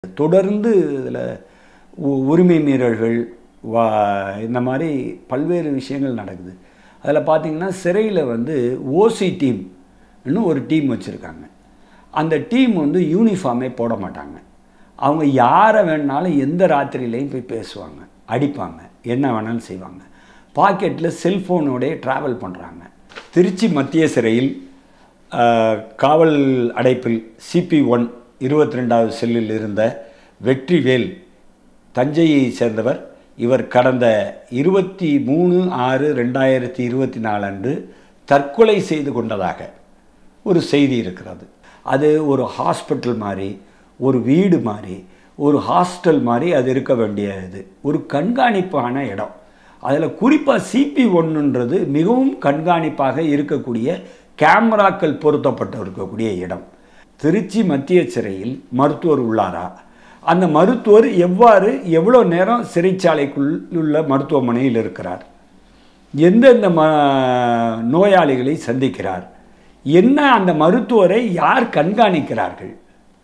தொடர்ந்து இதில் உரிமை மீறல்கள் வா இந்த மாதிரி பல்வேறு விஷயங்கள் நடக்குது அதில் பார்த்தீங்கன்னா சிறையில் வந்து ஓசி டீம் இன்னும் ஒரு டீம் வச்சுருக்காங்க அந்த டீம் வந்து யூனிஃபார்மே போட மாட்டாங்க அவங்க யாரை வேணாலும் எந்த ராத்திரியிலையும் போய் பேசுவாங்க அடிப்பாங்க என்ன வேணாலும் செய்வாங்க பாக்கெட்டில் செல்ஃபோனோடய ட்ராவல் பண்ணுறாங்க திருச்சி மத்திய சிறையில் ஆஹ், காவல் அடைப்பில் சிபி ஒன் இருபத்தி ரெண்டாவது செல்லில் இருந்த வெற்றிவேல் தஞ்சையை சேர்ந்தவர் இவர் கடந்த இருபத்தி மூணு ஆறு ரெண்டாயிரத்தி இருபத்தி நாலு அன்று தற்கொலை செய்து கொண்டதாக ஒரு செய்தி இருக்கிறது அது ஒரு ஹாஸ்பிட்டல் மாதிரி ஒரு வீடு மாதிரி ஒரு ஹாஸ்டல் மாதிரி அது இருக்க வேண்டிய இது ஒரு கண்காணிப்பான இடம் அதில் குறிப்பாக சிபி ஒன்றுன்றது மிகவும் கண்காணிப்பாக இருக்கக்கூடிய கேமராக்கள் பொருத்தப்பட்டு இருக்கக்கூடிய இடம் திருச்சி மத்திய சிறையில் மருத்துவர் உள்ளாரா அந்த மருத்துவர் எவ்வாறு எவ்வளோ நேரம் சிறைச்சாலைக்குள் உள்ள மருத்துவமனையில் இருக்கிறார் எந்தெந்த ம நோயாளிகளை சந்திக்கிறார் என்ன அந்த மருத்துவரை யார் கண்காணிக்கிறார்கள்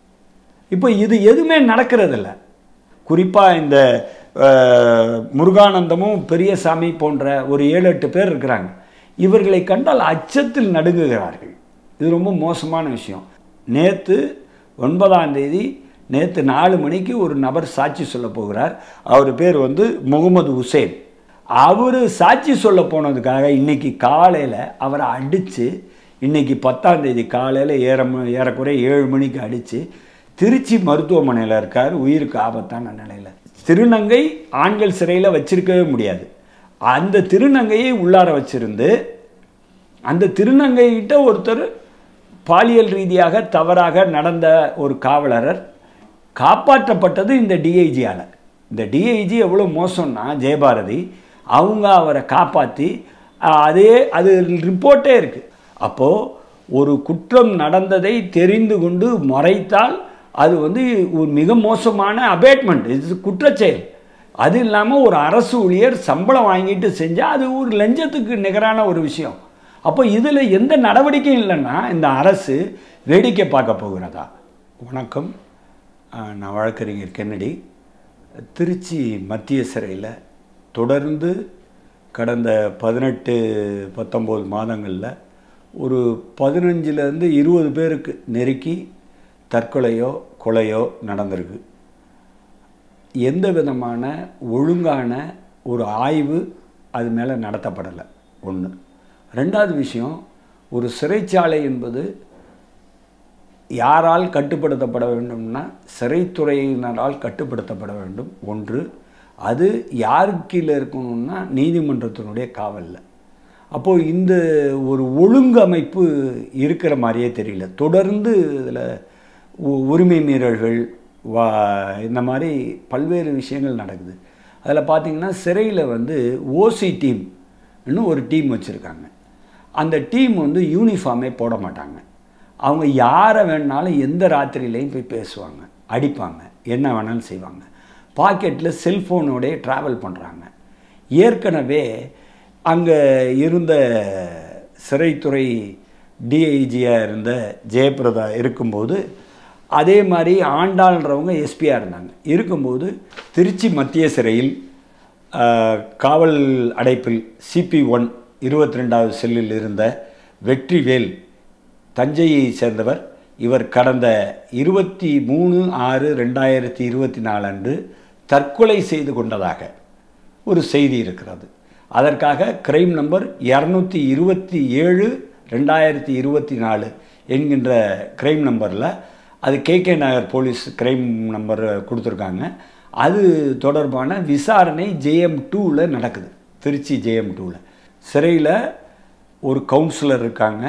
இப்போ இது எதுவுமே நடக்கிறதில்ல குறிப்பாக இந்த அஹ், முருகானந்தமும் பெரியசாமி போன்ற ஒரு ஏழு எட்டு பேர் இருக்கிறாங்க இவர்களை கண்டால் அச்சத்தில் நடுங்குகிறார்கள் இது ரொம்ப மோசமான விஷயம் நேற்று ஒன்பதாம் தேதி நேற்று நாலு மணிக்கு ஒரு நபர் சாட்சி சொல்ல போகிறார் அவர் பேர் வந்து முகமது ஹுசேன் அவர் சாட்சி சொல்ல போனதுக்காக இன்னைக்கு காலையில் அவரை அடித்து இன்னைக்கு பத்தாம் தேதி காலையில் ஏற ஏறக்குறைய ஏழு மணிக்கு அடித்து திருச்சி மருத்துவமனையில் இருக்கார் உயிருக்கு ஆபத்தான நிலையில் திருநங்கை ஆண்கள் சிறையில் வச்சிருக்கவே முடியாது அந்த திருநங்கையை உள்ளார வச்சிருந்து அந்த திருநங்கைகிட்ட ஒருத்தர் பாலியல் ரீதியாக தவறாக நடந்த ஒரு காவலரர் காப்பாற்றப்பட்டது இந்த டிஐஜியால் இந்த டிஐஜி எவ்வளோ மோசம்னா ஜெயபாரதி அவங்க அவரை காப்பாற்றி அதே அது ரிப்போர்ட்டே இருக்குது அப்போது ஒரு குற்றம் நடந்ததை தெரிந்து கொண்டு மறைத்தால் அது வந்து ஒரு மிக மோசமான அபேட்மெண்ட் இது குற்றச்செயல் அது இல்லாமல் ஒரு அரசு ஊழியர் சம்பளம் வாங்கிட்டு செஞ்சால் அது ஒரு லஞ்சத்துக்கு நிகரான ஒரு விஷயம் அப்போ இதில் எந்த நடவடிக்கையும் இல்லைன்னா இந்த அரசு வேடிக்கை பார்க்க போகிறதா வணக்கம் ஆஹ், நான் வழக்கறிஞர் கென்னடி திருச்சி மத்திய சிறையில் தொடர்ந்து கடந்த பதினெட்டு பத்தொம்போது மாதங்களில் ஒரு பதினஞ்சுலேருந்து இருபது பேருக்கு நெருக்கி தற்கொலையோ கொலையோ நடந்திருக்கு எந்த விதமான ஒழுங்கான ஒரு ஆய்வு அது மேலே நடத்தப்படலை ஒன்று ரெண்டாவது விஷயம் ஒரு சிறைச்சாலை என்பது யாரால் கட்டுப்படுத்தப்பட வேண்டும்னா சிறைத்துறையினரால் கட்டுப்படுத்தப்பட வேண்டும் ஒன்று அது யாருக்கு கீழே இருக்கணும்னா நீதிமன்றத்தினுடைய காவலில் அப்போது இந்த ஒரு ஒழுங்கமைப்பு இருக்கிற மாதிரியே தெரியல தொடர்ந்து இதில் உரிமை மீறல்கள் வா இந்த மாதிரி பல்வேறு விஷயங்கள் நடக்குது அதில் பார்த்தீங்கன்னா சிறையில் வந்து ஓசி டீம் இன்னும் ஒரு டீம் வச்சுருக்காங்க அந்த டீம் வந்து யூனிஃபார்மே போட மாட்டாங்க அவங்க யாரை வேணாலும் எந்த ராத்திரியிலையும் போய் பேசுவாங்க அடிப்பாங்க என்ன வேணாலும் செய்வாங்க பாக்கெட்டில் செல்ஃபோனோடய ட்ராவல் பண்ணுறாங்க ஏற்கனவே அங்கே இருந்த சிறைத்துறை டிஐஜியாக இருந்த ஜெயபிரதா இருக்கும்போது அதே மாதிரி ஆண்டாள்ன்றவங்க எஸ்பியாக இருந்தாங்க இருக்கும்போது திருச்சி மத்திய சிறையில் ஆஹ், காவல் அடைப்பில் சிபி ஒன் இருபத்தி ரெண்டாவது செல்லில் இருந்த வெற்றிவேல் தஞ்சையை சேர்ந்தவர் இவர் கடந்த இருபத்தி மூணு ஆறு ரெண்டாயிரத்தி இருபத்தி நாலு அன்று தற்கொலை செய்து கொண்டதாக ஒரு செய்தி இருக்கிறது அதற்காக கிரைம் நம்பர் இரநூத்தி இருபத்தி ஏழு ரெண்டாயிரத்தி இருபத்தி நாலு என்கின்ற கிரைம் நம்பரில் அது K K Nagar police crime number கொடுத்துருக்காங்க அது தொடர்பான விசாரணை ஜேஎம் டூவில் நடக்குது திருச்சி ஜேஎம் டூவில் சிறையில் ஒரு கவுன்சிலர் இருக்காங்க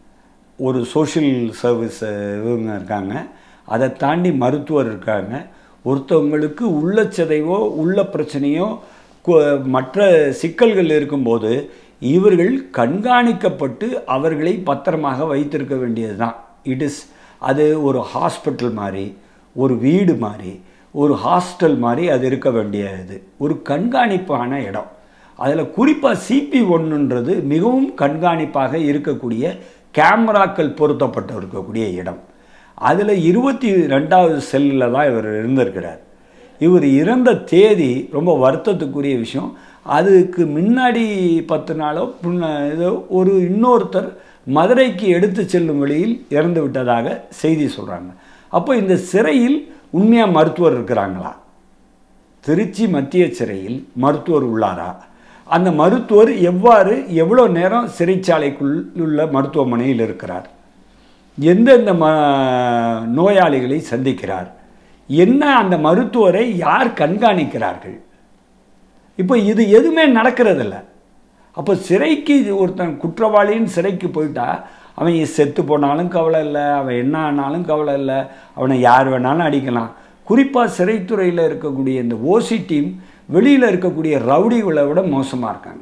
ஒரு சோஷியல் சர்வீஸ் இவங்க இருக்காங்க அதை தாண்டி மருத்துவர் இருக்காங்க ஒருத்தவங்களுக்கு உள்ள சிதைவோ உள்ள பிரச்சனையோ கு- மற்ற சிக்கல்கள் இருக்கும்போது இவர்கள் கண்காணிக்கப்பட்டு அவர்களை பத்திரமாக வைத்திருக்க வேண்டியது தான் இட் இஸ் அது ஒரு ஹாஸ்பிட்டல் மாதிரி ஒரு வீடு மாதிரி ஒரு ஹாஸ்டல் மாதிரி அது இருக்க வேண்டிய இது ஒரு கண்காணிப்பான இடம் அதில் குறிப்பாக சிபி ஒன்றுன்றது மிகவும் கண்காணிப்பாக இருக்கக்கூடிய கேமராக்கள் பொருத்தப்பட்டு இருக்கக்கூடிய இடம் அதில் இருபத்தி ரெண்டாவது செல்லில் தான் இவர் இருந்திருக்கிறார் இவர் இறந்த தேதி ரொம்ப வருத்தத்துக்குரிய விஷயம் அதுக்கு முன்னாடி பத்து நாளோ முன்ன ஏதோ ஒரு இன்னொருத்தர் மதுரைக்கு எடுத்து செல்லும் வழியில் இறந்து விட்டதாக செய்தி சொல்கிறாங்க அப்போ இந்த சிறையில் உண்மையாக மருத்துவர் இருக்கிறாங்களா திருச்சி மத்திய சிறையில் மருத்துவர் உள்ளாரா அந்த மருத்துவர் எவ்வாறு எவ்வளோ நேரம் சிறைச்சாலைக்குள் உள்ள மருத்துவமனையில் இருக்கிறார் எந்தெந்த ம நோயாளிகளை சந்திக்கிறார் என்ன அந்த மருத்துவரை யார் கண்காணிக்கிறார்கள் இப்போ இது எதுவுமே நடக்கிறதில்ல அப்போ சிறைக்கு ஒருத்தன் குற்றவாளின்னு சிறைக்கு போயிட்டா அவன் செத்து போனாலும் கவலை இல்லை அவன் என்ன ஆனாலும் கவலை இல்லை அவனை யார் வேணாலும் அடிக்கலாம் குறிப்பாக சிறைத்துறையில் இருக்கக்கூடிய இந்த ஓசி டீம் வெளியில் இருக்கக்கூடிய ரவுடிகளை விட மோசமாக இருக்காங்க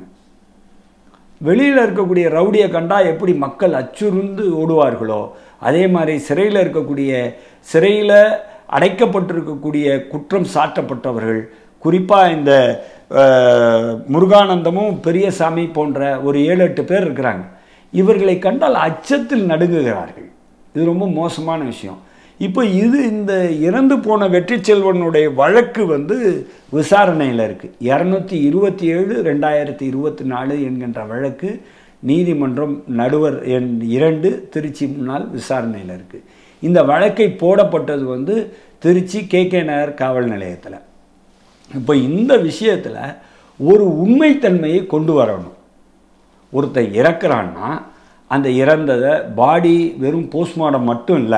வெளியில் இருக்கக்கூடிய ரவுடியை கண்டா எப்படி மக்கள் அச்சுருந்து ஓடுவார்களோ அதே மாதிரி சிறையில் இருக்கக்கூடிய சிறையில் அடைக்கப்பட்டிருக்கக்கூடிய குற்றம் சாட்டப்பட்டவர்கள் குறிப்பாக இந்த முருகானந்தமும் பெரியசாமி போன்ற ஒரு ஏழு எட்டு பேர் இருக்கிறாங்க இவர்களை கண்டால் அச்சத்தில் நடுங்குகிறார்கள் இது ரொம்ப மோசமான விஷயம் இப்போ இது இந்த இறந்து போன வெற்றி செல்வனுடைய வழக்கு வந்து விசாரணையில் இருக்குது இரநூத்தி இருபத்தி ஏழு ரெண்டாயிரத்தி இருபத்தி நாலு என்கின்ற வழக்கு நீதிமன்றம் நடுவர் எண் இரண்டு திருச்சி முன்னால் விசாரணையில் இருக்குது இந்த வழக்கை போடப்பட்டது வந்து திருச்சி கே கே நகர் காவல் நிலையத்தில் இப்போ இந்த விஷயத்தில் ஒரு உண்மைத்தன்மையை கொண்டு வரணும் ஒருத்தன் இறக்குறான்னா அந்த இறந்ததை பாடி வெறும் போஸ்ட்மார்ட்டம் மட்டும் இல்லை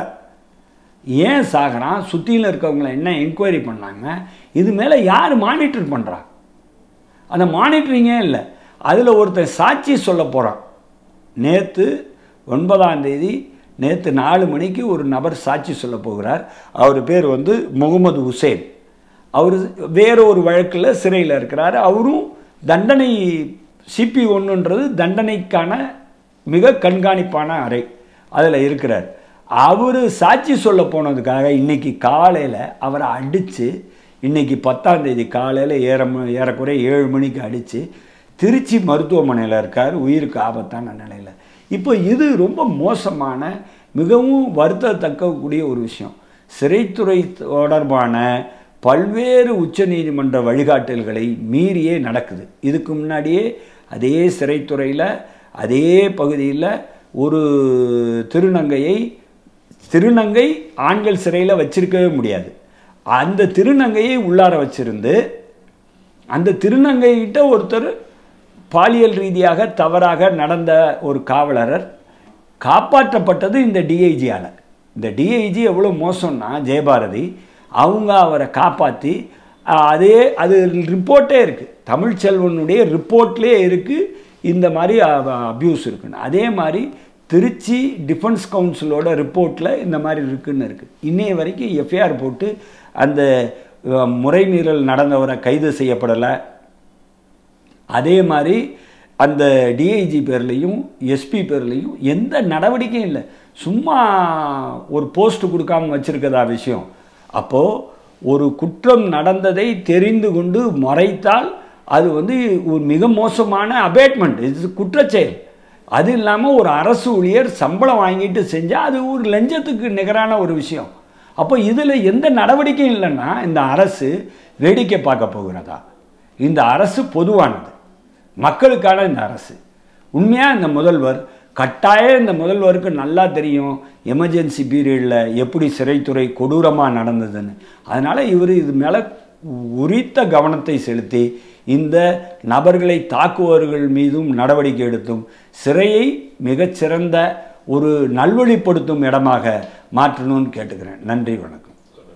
ஏன் சாகிறான் சுற்றியில் இருக்கவங்கள என்ன என்கொயரி பண்ணாங்க இது மேலே யார் மானிட்டர் பண்ணுறா அந்த மானிட்டரிங்கே இல்லை அதில் ஒருத்தன் சாட்சி சொல்ல போகிறான் நேற்று ஒன்பதாம் தேதி நேற்று நாலு மணிக்கு ஒரு நபர் சாட்சி சொல்ல போகிறார் அவர் பேர் வந்து முகமது ஹுசேன் அவர் வேற ஒரு வழக்கில் சிறையில் இருக்கிறார் அவரும் தண்டனை சிபி ஒன்றுன்றது தண்டனைக்கான மிக கண்காணிப்பான அறை அதில் இருக்கிறார் அவர் சாட்சி சொல்ல போனதுக்காக இன்றைக்கி காலையில் அவரை அடித்து இன்றைக்கி பத்தாம் தேதி காலையில் ஏற ஏறக்குறைய ஏழு மணிக்கு அடித்து திருச்சி மருத்துவமனையில் இருக்கார் உயிருக்கு ஆபத்தான நிலையில் இப்போ இது ரொம்ப மோசமான மிகவும் வருத்தத்தக்கக்கூடிய ஒரு விஷயம் சிறைத்துறை தொடர்பான பல்வேறு உச்சநீதிமன்ற வழிகாட்டல்களை மீறியே நடக்குது இதுக்கு முன்னாடியே அதே சிறைத்துறையில் அதே பகுதியில் ஒரு திருநங்கையை திருநங்கை ஆண்கள் சிறையில் வச்சிருக்கவே முடியாது அந்த திருநங்கையை உள்ளார வச்சிருந்து அந்த திருநங்கைகிட்ட ஒருத்தர் பாலியல் ரீதியாக தவறாக நடந்த ஒரு காவலர் காப்பாற்றப்பட்டது இந்த டிஐஜியால் இந்த டிஐஜி எவ்வளோ மோசம்னா ஜெயபாரதி அவங்க அவரை காப்பாற்றி அதே அது ரிப்போர்ட்டே இருக்குது தமிழ்ச்செல்வனுடைய ரிப்போர்ட்லேயே இருக்குது இந்த மாதிரி அப்யூஸ் இருக்குன்னு அதே மாதிரி திருச்சி டிஃபென்ஸ் கவுன்சிலோட ரிப்போர்ட்டில் இந்த மாதிரி இருக்குன்னு இருக்குது இன்னைய வரைக்கும் எஃப்ஐஆர் போட்டு அந்த முறைமீறல் நடந்தவரை கைது செய்யப்படலை அதே மாதிரி அந்த டிஐஜி பேர்லேயும் எஸ்பி பேர்லேயும் எந்த நடவடிக்கையும் இல்லை சும்மா ஒரு போஸ்ட் கொடுக்காம வச்சுருக்கதா விஷயம் அப்போது ஒரு குற்றம் நடந்ததை தெரிந்து கொண்டு மறைத்தால் அது வந்து ஒரு மிக மோசமான அபேட்மெண்ட் இது குற்றச்செயல் அது இல்லாமல் ஒரு அரசு ஊழியர் சம்பளம் வாங்கிட்டு செஞ்சால் அது ஒரு லஞ்சத்துக்கு நிகரான ஒரு விஷயம் அப்போ இதில் எந்த நடவடிக்கையும் இல்லைன்னா இந்த அரசு வேடிக்கை பார்க்க போகிறதா இந்த அரசு பொதுவானது மக்களுக்கான இந்த அரசு உண்மையாக இந்த முதல்வர் கட்டாயம் இந்த முதல்வருக்கு நல்லா தெரியும் எமர்ஜென்சி பீரியடில் எப்படி சிறைத்துறை கொடூரமாக நடந்ததுன்னு அதனால் இவர் இது மேலே உரித்த கவனத்தை செலுத்தி இந்த நபர்களை தாக்குபவர்கள் மீதும் நடவடிக்கை எடுத்தும் சிறையை மிகச்சிறந்த ஒரு நல்வழிப்படுத்தும் இடமாக மாற்றணும்னு கேட்டுக்கிறேன் நன்றி வணக்கம்